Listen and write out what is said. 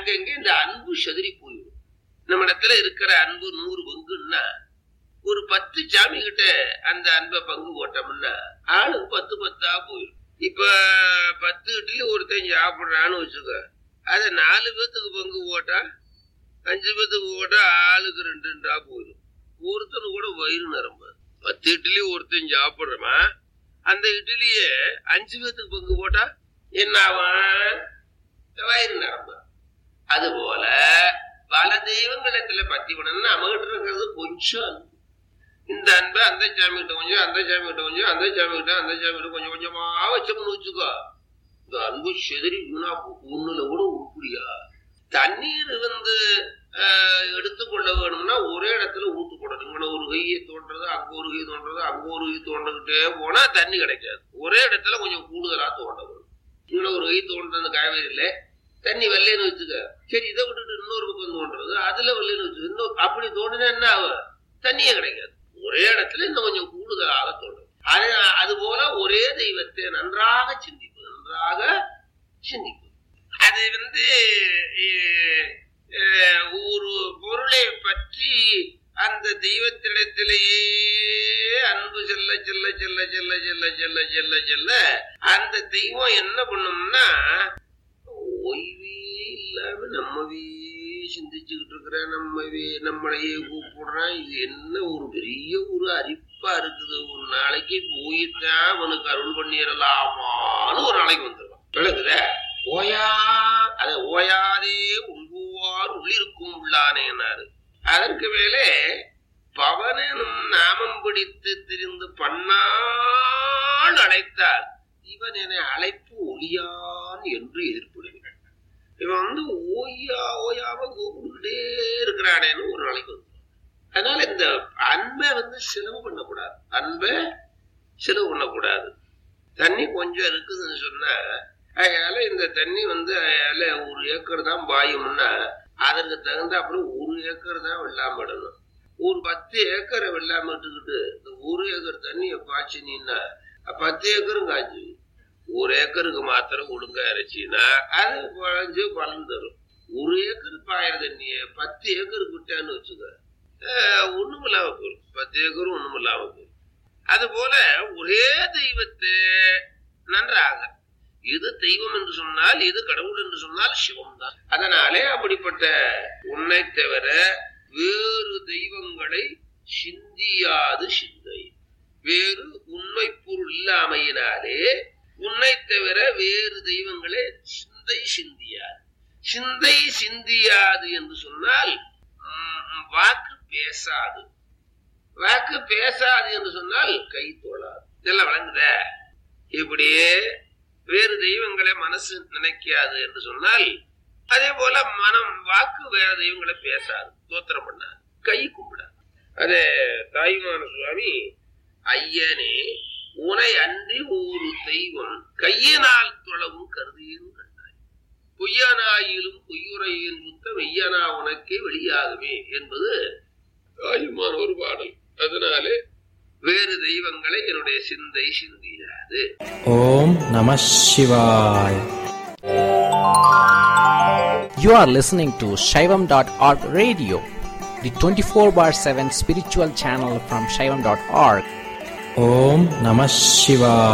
அங்கங்க இந்த அன்பு செதறி போயிடும் நம்ம இடத்துல இருக்கிற அன்பு நூறு பங்குன்னா ஒரு பத்து சாமி கிட்ட அந்த அன்பை பங்கு போட்டோம்னா ஆளுக்கு பத்து பத்தா போயிடும் இப்ப பத்து இட்லி ஒருத்தன் சாப்பிடுறான்னு வச்சுக்க அதை நாலு பேத்துக்கு பங்கு போட்டா அஞ்சு பேத்துக்கு போட்டா ஆளுக்கு ரெண்டு ரெண்டா போயிடும் ஒருத்தனு கூட வயிறு நிரம்ப பத்து இட்லி ஒருத்தன் சாப்பிடுறமா அந்த இட்லியே அஞ்சு பேத்துக்கு பங்கு போட்டா என்ன ஆகும் வயிறு நிரம்ப அது போல பல தெய்வங்களிடத்துல பத்தி பண்ணணும்னா நம்மகிட்ட இருக்கிறது கொஞ்சம் அன்பு. இந்த அன்பை அந்த சாமி கிட்ட கொஞ்சம் அந்த சாமி கிட்ட கொஞ்சம் அந்த சாமி கிட்ட அந்த சாமி கிட்ட கொஞ்சம் கொஞ்சமா வச்சோம்னு வச்சுக்கோ இந்த அன்பு செதறி வீணா போகும். ஒண்ணுல கூட உருப்படியா தண்ணீர் வந்து ஆஹ், எடுத்துக்கொள்ள வேணும்னா ஒரே இடத்துல ஊத்து போடணும் இங்கே ஒரு கையை தோன்றது அங்க ஒரு கை தோன்றது அங்க ஒரு கை தோண்டுகிட்டே போனா தண்ணி கிடைக்காது ஒரே இடத்துல கொஞ்சம் கூடுதலா தோண்ட வேணும் இங்கே ஒரு கை தோன்றது காவேரியில தண்ணி வெள்ளைன்னு வச்சுக்க சரி இதை விட்டுட்டு இன்னொரு பக்கம் தோன்றது அதுல வெள்ளைன்னு வச்சுக்க இன்னும் அப்படி தோண்டினா என்ன ஆகும் தண்ணியே கிடைக்காது ஒரே இடத்துல இன்னும் கொஞ்சம் கூடுதலாக தோன்றும் அது அது போல ஒரே தெய்வத்தை நன்றாக சிந்திப்பது நன்றாக சிந்திப்பது அது வந்து அஹ், அஹ், ஒரு பொருளை பற்றி அந்த தெய்வத்திடத்திலேயே அன்பு செல்ல செல்ல செல்ல செல்ல செல்ல செல்ல செல்ல செல்ல அந்த தெய்வம் என்ன பண்ணும்னா ஓய்வே இல்லாம நம்மவே சிந்திச்சுக்கிட்டு இருக்கிற நம்மவே நம்மளையே கூப்பிடுறான் இது என்ன ஒரு பெரிய ஒரு அரிப்பா இருக்குது ஒரு நாளைக்கு போயித்தான் அவனுக்கு அருள் பண்ணிடலாமான்னு ஒரு நாளைக்கு வந்துடுவான் விளக்குத ஓயா அத ஓயாதே உள்குவார் உள்ளிருக்கும் உள்ளானேனாரு அதற்கு மேலே பவனெனும் நாமம் பிடித்து திரிந்து பண்ணால் அழைத்தார் இவன் என்னை அழைப்பு ஒளியான் என்று எதிர்ப்படுகிறான் இவன் வந்து ஓய்யா ஓயாம கூப்பிட்டுக்கிட்டே இருக்கிறானேன்னு ஒரு நாளைக்கு வந்து அதனால இந்த அன்பை வந்து செலவு பண்ணக்கூடாது அன்பை செலவு பண்ணக்கூடாது தண்ணி கொஞ்சம் இருக்குதுன்னு சொன்னா அதனால இந்த தண்ணி வந்து அதனால ஒரு ஏக்கர் தான் பாயும்னா அதற்கு தகுந்த அப்புறம் ஒரு ஏக்கர் தான் வெள்ளாம இடணும் ஒரு பத்து ஏக்கரை வெள்ளாம விட்டுக்கிட்டு இந்த ஒரு ஏக்கர் தண்ணியை பாய்ச்சினீன்னா பத்து ஏக்கரும் காய்ச்சி ஒரு ஏக்கருக்கு மாத்திரம் ஒழுங்கா இறைச்சின்னா அது குழஞ்சு பலன் தரும் ஒரு ஏக்கர் பாயிர தண்ணிய பத்து ஏக்கருக்கு விட்டான்னு வச்சுக்க ஆஹ் ஒண்ணும் இல்லாம போயிடும் பத்து ஏக்கரும் ஒண்ணும் இல்லாம போயிடும் அது போல ஒரே தெய்வத்தை நன்றாக எது தெய்வம் என்று சொன்னால் எது கடவுள் என்று சொன்னால் சிவம் தான் அதனாலே அப்படிப்பட்ட உன்னை தவிர வேறு தெய்வங்களை சிந்தியாது சிந்தை வேறு உண்மை பொருள் இல்லாமையினாலே உன்னை தவிர வேறு தெய்வங்களே சிந்தை சிந்தியாது சிந்தை சிந்தியாது என்று சொன்னால் ம், வாக்கு பேசாது வாக்கு பேசாது என்று சொன்னால் கை தோளாது இதெல்லாம் வழங்குத இப்படியே வேறு தெய்வங்களை மனசு நினைக்காது என்று சொன்னால் அதே போல மனம் வாக்கு வேற தெய்வங்களை பேசாது தோத்திரம் பண்ணாது கை கும்பிடாது அதே தாய்மான சுவாமி ஐயனே உனை அன்றி ஒரு தெய்வம் கையினால் தொழவும் கருதியும் கண்டாய் பொய்யனாயிலும் பொய்யுரையின் சுத்த மெய்யனா உனக்கே வெளியாகுமே என்பது தாயுமான ஒரு பாடல் அதனாலே வேறு தெய்வங்களை என்னுடைய சிந்தை சிந்தியாது ஓம் நம சிவாய் You are listening to Shaivam.org radio, the 24 bar 7 spiritual channel from Shaivam.org. Om Namah Shivaya.